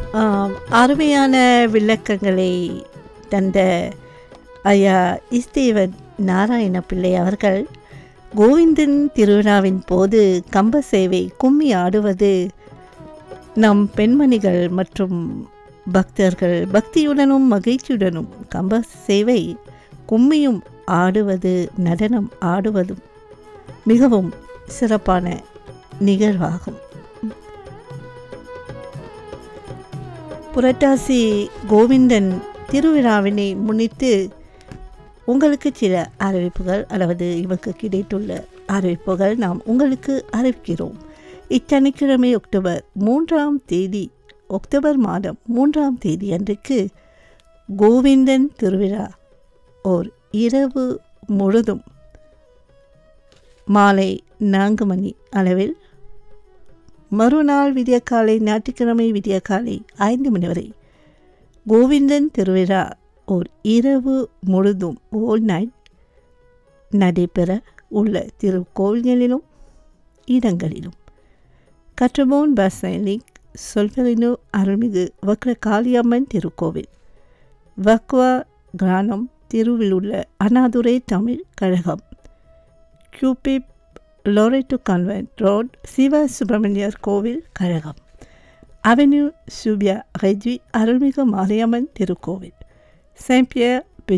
ஆம், அருமையான விளக்கங்களை தந்த ஐயா இஸ்தேவன் நாராயண பிள்ளை அவர்கள் கோவிந்தன் திருவிழாவின் போது கம்ப சேவை கும்மி ஆடுவது நம் பெண்மணிகள் மற்றும் பக்தர்கள் பக்தியுடனும் மகிழ்ச்சியுடனும் கம்ப சேவை கும்மியும் ஆடுவது நடனம் ஆடுவதும் மிகவும் சிறப்பான நிகழ்வாகும் புரட்டாசி கோவிந்தன் திருவிழாவினை முன்னிட்டு உங்களுக்கு சில அறிவிப்புகள் அல்லது இவருக்கு கிடைத்துள்ள அறிவிப்புகள் நாம் உங்களுக்கு அறிவிக்கிறோம் இச்சனிக்கிழமை அக்டோபர் மூன்றாம் தேதி அக்டோபர் மாதம் மூன்றாம் தேதி அன்றைக்கு கோவிந்தன் திருவிழா ஓர் இரவு முழுதும் மாலை நான்கு மணி அளவில் மறுநாள் விடியற்காலை ஞாயிற்றுக்கிழமை விடியற்காலை ஐந்து மணி வரை கோவிந்தன் திருவிழா ஓர் இரவு முழுதும் ஓல் நைட் நடைபெற உள்ள திருக்கோவில்களிலும் இடங்களிலும் கற்றபோன் பசனிக் சொல்பெரினோ அருள்மிகு வக்ர காளியம்மன் திருக்கோவில் வக்வா கிரானம் திருவில் உள்ள அண்ணாதுரை தமிழ் கழகம் கியூபிப் Loreto convent road Siva Subramaniyar கோவில் கழகம் அவென்யூ சூபியா ரெஜி அருள்மிகு மாரியம்மன் திருக்கோவில் செயின்ட் பியர்